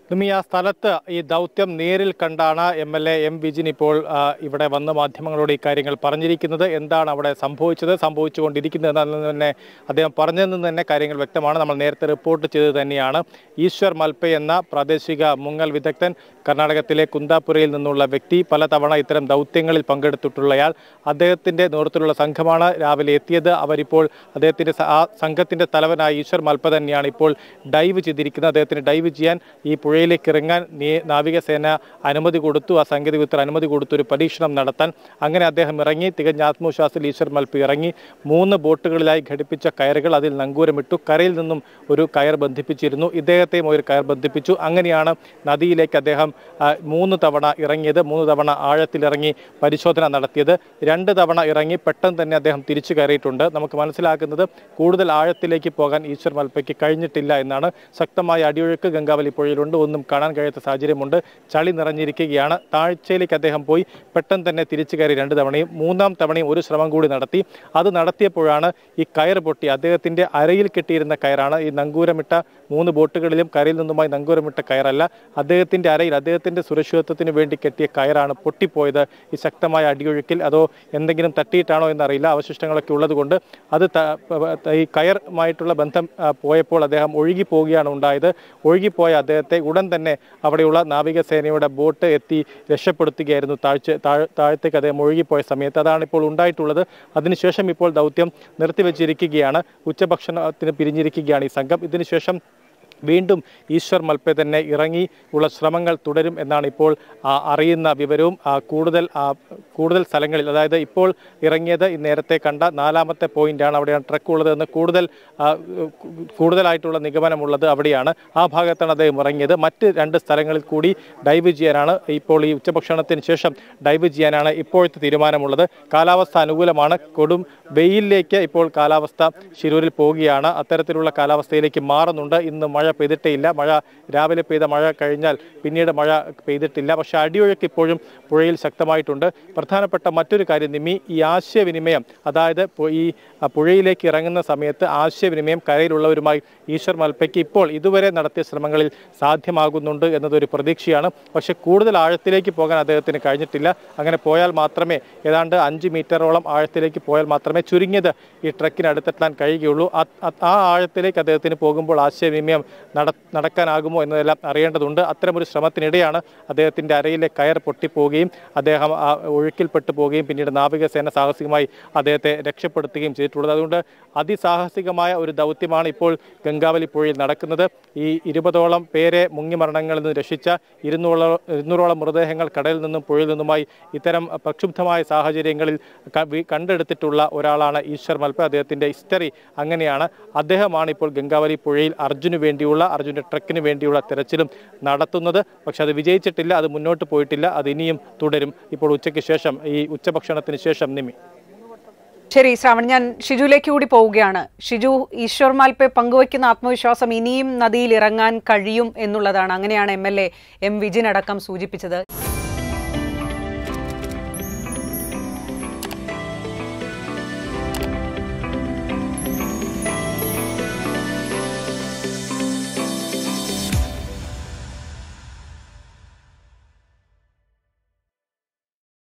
നിമി ആ സ്ഥലത്ത് ഈ ദൗത്യം നേരിൽ കണ്ടാണ് M L A M Vijin ഇപ്പോൾ ആ, ഇവിടെ വന്ന് മാധ്യമങ്ങളോട് ഈ കാര്യങ്ങൾ പറഞ്ഞിരിക്കുന്നത് എന്താണ് അവിടെ സംഭവിച്ചത് സംഭവിച്ചുകൊണ്ടിരിക്കുന്നത് എന്നതിൽ നിന്ന് തന്നെ അദ്ദേഹം പറഞ്ഞതിൽ നിന്ന് തന്നെ കാര്യങ്ങൾ വ്യക്തമാണ് നമ്മൾ നേരത്തെ റിപ്പോർട്ട് ചെയ്തത് തന്നെയാണ് ഈശ്വർ മൽപെ എന്ന പ്രാദേശിക മുങ്ങൽ വിദഗ്ധൻ കർണാടകത്തിലെ കുന്താപുരയിൽ നിന്നുള്ള വ്യക്തി പലതവണ ഇത്തരം ദൗത്യങ്ങളിൽ പങ്കെടുത്തിട്ടുള്ളയാൾ അദ്ദേഹത്തിന്റെ നേതൃത്വത്തിലുള്ള സംഘമാണ് രാവിലെ എത്തിയത് അവരിപ്പോൾ അദ്ദേഹത്തിന്റെ സ- ആ സംഘത്തിന്റെ തലവനായ ഈശ്വർ മൽപ്പ തന്നെയാണ് ഇപ്പോൾ ഡൈവ് ചെയ്തിരിക്കുന്നത് അദ്ദേഹത്തിന് ഡൈവ് ചെയ്യാൻ ഈ പുഴയിലേക്ക് ഇറങ്ങാൻ നീ- നാവികസേന അനുമതി കൊടുത്തു ആ സാങ്കേതിക വിദഗ്ധർ അനുമതി കൊടുത്തു ഒരു പരീക്ഷണം നടത്താൻ അങ്ങനെ അദ്ദേഹം ഇറങ്ങി തികഞ്ഞ ആത്മവിശ്വാസത്തിൽ ഈശ്വർ മൽപ്പി ഇറങ്ങി മൂന്ന് ബോട്ടുകളിലായി ഘടിപ്പിച്ച കയറുകൾ അതിൽ നങ്കൂരമിട്ടു കരയിൽ നിന്നും ഒരു കയർ ബന്ധിപ്പിച്ചിരുന്നു ഇദ്ദേഹത്തെയും ഒരു കയർ ബന്ധിപ്പിച്ചു അങ്ങനെയാണ് നദിയിലേക്ക് അദ്ദേഹം ആ, മൂന്ന് തവണ ഇറങ്ങിയത് മൂന്ന് തവണ ആഴത്തിലിറങ്ങി പരിശോധന നടത്തിയത് രണ്ട് തവണ ഇറങ്ങി പെട്ടെന്ന് തന്നെ അദ്ദേഹം തിരിച്ചു കയറിയിട്ടുണ്ട് നമുക്ക് മനസ്സിലാക്കുന്നത് കൂടുതൽ ആഴത്തിലേക്ക് പോകാൻ ഈശ്വർ മൽപ്പയ്ക്ക് കഴിഞ്ഞിട്ടില്ല എന്നാണ് ശക്തമായ അടിയൊഴുക്ക് ഗംഗാവലി പുഴയിലുണ്ട് ഒന്നും കാണാൻ കഴിയാത്ത സാഹചര്യമുണ്ട് ചളി നിറഞ്ഞിരിക്കുകയാണ് താഴ്ചയിലേക്ക് അദ്ദേഹം പോയി പെട്ടെന്ന് തന്നെ തിരിച്ചു കയറി രണ്ട് തവണയും മൂന്നാം തവണയും ഒരു ശ്രമം കൂടി നടത്തി അത് നടത്തിയപ്പോഴാണ് ഈ കയർ പൊട്ടി അദ്ദേഹത്തിന്റെ അരയിൽ കെട്ടിയിരുന്ന കയറാണ് ഈ നങ്കൂരമിട്ട മൂന്ന് ബോട്ടുകളിലും കരയിൽ നിന്നുമായി നങ്കൂരമിട്ട കയറല്ല അദ്ദേഹത്തിന്റെ അരയിൽ അദ്ദേഹത്തിന്റെ സുരക്ഷിതത്വത്തിന് വേണ്ടി കെട്ടിയ കയറാണ് പൊട്ടിപ്പോയത് ഈ ശക്തമായ അടിയൊഴുക്കിൽ അതോ എന്തെങ്കിലും തട്ടിയിട്ടാണോ എന്നറിയില്ല അവശിഷ്ടങ്ങളൊക്കെ ഉള്ളതുകൊണ്ട് അത് ത- പ- ഈ കയറുമായിട്ടുള്ള ബന്ധം ആ, പോയപ്പോൾ അദ്ദേഹം ഒഴുകി പോവുകയാണ് ഉണ്ടായത് ഒഴുകിപ്പോയ അദ്ദേഹത്തെ ഉടൻ തന്നെ അവിടെയുള്ള നാവികസേനയുടെ ബോട്ട് എത്തി രക്ഷപ്പെടുത്തുകയായിരുന്നു താഴ്ച താഴ് താഴത്തേക്ക് അദ്ദേഹം ഒഴുകിപ്പോയ സമയത്ത് അതാണ് ഇപ്പോൾ ഉണ്ടായിട്ടുള്ളത് അതിനുശേഷം ഇപ്പോൾ ദൗത്യം നിർത്തിവെച്ചിരിക്കുകയാണ് ഉച്ചഭക്ഷണത്തിന് പിരിഞ്ഞിരിക്കുകയാണ് ഈ സംഘം ഇതിനുശേഷം വീണ്ടും ഈശ്വർ മൽപ്പെ തന്നെ ഇറങ്ങി ഉള്ള ശ്രമങ്ങൾ തുടരും എന്നാണ് ഇപ്പോൾ ആ, അറിയുന്ന വിവരവും ആ, കൂടുതൽ ആ, കൂടുതൽ സ്ഥലങ്ങളിൽ അതായത് ഇപ്പോൾ ഇറങ്ങിയത് ഈ നേരത്തെ കണ്ട നാലാമത്തെ പോയിന്റാണ് അവിടെയാണ് ട്രക്ക് ഉള്ളത് എന്ന് കൂടുതൽ ആ, കു- കൂടുതലായിട്ടുള്ള നിഗമനമുള്ളത് അവിടെയാണ് ആ ഭാഗത്താണ് അദ്ദേഹം ഇറങ്ങിയത് മറ്റ് രണ്ട് സ്ഥലങ്ങളിൽ കൂടി ഡൈവ് ചെയ്യാനാണ് ഇപ്പോൾ ഈ ഉച്ചഭക്ഷണത്തിന് ശേഷം ഡൈവ് ചെയ്യാനാണ് ഇപ്പോഴത്തെ തീരുമാനമുള്ളത് കാലാവസ്ഥ അനുകൂലമാണ് കൊടും വെയിലിലേക്ക് ഇപ്പോൾ കാലാവസ്ഥ ശിരൂരിൽ പോവുകയാണ് അത്തരത്തിലുള്ള കാലാവസ്ഥയിലേക്ക് മാറുന്നുണ്ട് ഇന്ന് മഴ പെയ്തിട്ടേ മഴ രാവിലെ പെയ്ത മഴ കഴിഞ്ഞാൽ പിന്നീട് മഴ പെയ്തിട്ടില്ല പക്ഷേ അടിയൊഴുക്ക് ഇപ്പോഴും പുഴയിൽ ശക്തമായിട്ടുണ്ട് പ്രധാനപ്പെട്ട മറ്റൊരു കാര്യം നിമി ഈ ആശയവിനിമയം അതായത് പു- ഈ ആ, പുഴയിലേക്ക് ഇറങ്ങുന്ന സമയത്ത് ആശയവിനിമയം കരയിലുള്ളവരുമായി ഈശ്വർ മൽപ്പയ്ക്ക് ഇപ്പോൾ ഇതുവരെ നടത്തിയ ശ്രമങ്ങളിൽ സാധ്യമാകുന്നുണ്ട് എന്നതൊരു പ്രതീക്ഷയാണ് പക്ഷേ കൂടുതൽ ആഴത്തിലേക്ക് പോകാൻ അദ്ദേഹത്തിന് കഴിഞ്ഞിട്ടില്ല അങ്ങനെ പോയാൽ മാത്രമേ ഏതാണ്ട് അഞ്ച് മീറ്ററോളം ആഴത്തിലേക്ക് പോയാൽ മാത്രമേ ചുരുങ്ങിയത് ഈ ട്രക്കിന് അടുത്തെത്താൻ കഴിയുകയുള്ളൂ ആ- ആ- ആ ആഴത്തിലേക്ക് അദ്ദേഹത്തിന് പോകുമ്പോൾ ആശയവിനിമയം നട നടക്കാനാകുമോ എന്നതെല്ലാം അറിയേണ്ടതുണ്ട് അത്തരമൊരു ശ്രമത്തിനിടെയാണ് അദ്ദേഹത്തിൻ്റെ അരയിലെ കയർ പൊട്ടിപ്പോവുകയും അദ്ദേഹം ആ ഒഴുക്കിൽപ്പെട്ടു പോവുകയും പിന്നീട് നാവികസേന സാഹസികമായി അദ്ദേഹത്തെ രക്ഷപ്പെടുത്തുകയും ചെയ്തിട്ടുള്ളത് അതുകൊണ്ട് അതിസാഹസികമായ ഒരു ദൗത്യമാണ് ഇപ്പോൾ ഗംഗാവലി പുഴയിൽ നടക്കുന്നത് ഈ ഇരുപതോളം പേരെ മുങ്ങിമരണങ്ങളിൽ നിന്ന് രക്ഷിച്ച ഇരുന്നൂറോളം ഇരുന്നൂറോളം മൃതദേഹങ്ങൾ കടലിൽ നിന്നും പുഴയിൽ നിന്നുമായി ഇത്തരം പ്രക്ഷുബ്ധമായ സാഹചര്യങ്ങളിൽ ക- വി- കണ്ടെടുത്തിട്ടുള്ള ഒരാളാണ് ഈശ്വർ മൽപ്പ അദ്ദേഹത്തിൻ്റെ ഹിസ്റ്ററി അങ്ങനെയാണ് അദ്ദേഹമാണ് ഇപ്പോൾ ഗംഗാവലി പുഴയിൽ അർജുന് വേണ്ടിയുള്ള അർജുൻ്റെ ട്രക്കിന് വേണ്ടിയുള്ള തെരച്ചിലും നടത്തുന്നത് പക്ഷെ അത് വിജയിച്ചിട്ടില്ല അത് മുന്നോട്ട് പോയിട്ടില്ല അത് ഇനിയും തുടരും ഇപ്പോൾ ഉച്ചയ്ക്ക് ശേഷം ഈ ഉച്ചഭക്ഷണത്തിന് ശേഷം നിമി ശരി ശ്രാവൺ ഞാൻ ഷിജുവിലേക്ക് കൂടി പോവുകയാണ് ഷിജു ഈശ്വർ മാൽപ്പെ പങ്കുവയ്ക്കുന്ന ആത്മവിശ്വാസം ഇനിയും നദിയിൽ ഇറങ്ങാൻ കഴിയും എന്നുള്ളതാണ് അങ്ങനെയാണ് M L A M Vijin അടക്കം സൂചിപ്പിച്ചത്